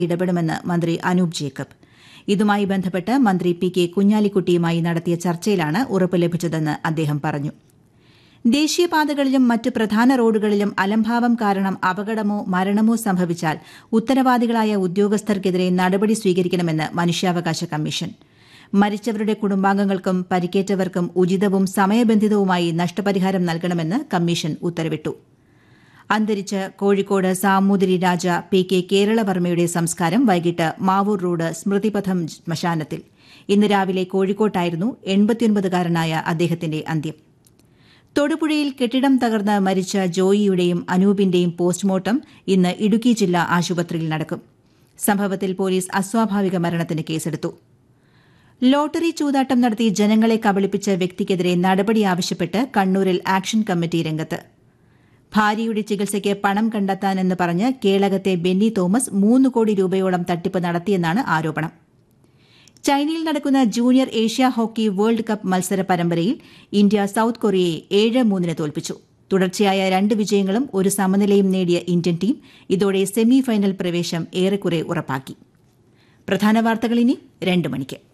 ഇടപെടുമെന്ന് മന്ത്രി അനൂപ് ജേക്കബ് ഇതുമായി ബന്ധപ്പെട്ട് മന്ത്രി പി കെ കുഞ്ഞാലിക്കുട്ടിയുമായി നടത്തിയ ചർച്ചയിലാണ് ഉറപ്പ് ലഭിച്ചതെന്ന് അദ്ദേഹം പറഞ്ഞു ദേശീയപാതകളിലും മറ്റ് പ്രധാന റോഡുകളിലും അലംഭാവം കാരണം അപകടമോ മരണമോ സംഭവിച്ചാൽ ഉത്തരവാദികളായ ഉദ്യോഗസ്ഥർക്കെതിരെ നടപടി സ്വീകരിക്കണമെന്ന് മനുഷ്യാവകാശ കമ്മീഷൻ മരിച്ചവരുടെ കുടുംബാംഗങ്ങൾക്കും പരിക്കേറ്റവർക്കും ഉചിതവും സമയബന്ധിതവുമായി നഷ്ടപരിഹാരം നൽകണമെന്ന് കമ്മീഷൻ ഉത്തരവിട്ടു അന്തരിച്ച കോഴിക്കോട് സാമൂതിരി രാജ പി കെ കേരളവർമ്മയുടെ സംസ്കാരം വൈകിട്ട് മാവൂർ റോഡ് സ്മൃതിപഥം ശ്മശാനത്തിൽ ഇന്ന് രാവിലെ കോഴിക്കോട്ടായിരുന്നു എൺപത്തിയൊൻപതുകാരനായ അദ്ദേഹത്തിന്റെ അന്ത്യം തൊടുപുഴയിൽ കെട്ടിടം തകർന്ന് മരിച്ച ജോയിയുടെയും അനൂപിന്റെയും പോസ്റ്റ്മോർട്ടം ഇന്ന് ഇടുക്കി ജില്ലാ ആശുപത്രിയിൽ നടക്കും സംഭവത്തിൽ പോലീസ് അസ്വാഭാവിക മരണത്തിന് കേസെടുത്തു ലോട്ടറി ചൂതാട്ടം നടത്തി ജനങ്ങളെ കബളിപ്പിച്ച വ്യക്തിക്കെതിരെ നടപടി ആവശ്യപ്പെട്ട് കണ്ണൂരിൽ ആക്ഷൻ കമ്മിറ്റി രംഗത്ത് ഭാര്യയുടെ ചികിത്സയ്ക്ക് പണം കണ്ടെത്താനെന്ന് പറഞ്ഞ് കേളകത്തെ ബെന്നി തോമസ് മൂന്ന് കോടി രൂപയോളം തട്ടിപ്പ് നടത്തിയെന്നാണ് ആരോപണം ചൈനയിൽ നടക്കുന്ന junior Asia hockey world cup മത്സര പരമ്പരയിൽ ഇന്ത്യ സൌത്ത് കൊറിയയെ ഏഴ് മൂന്നിന് തോൽപ്പിച്ചു തുടർച്ചയായ രണ്ട് വിജയങ്ങളും ഒരു സമനിലയും നേടിയ ഇന്ത്യൻ ടീം ഇതോടെ സെമി ഫൈനൽ പ്രവേശം ഏറെക്കുറെ ഉറപ്പാക്കി പ്രധാന വാർത്തകൾ ഇനി രണ്ട് മണിക്ക്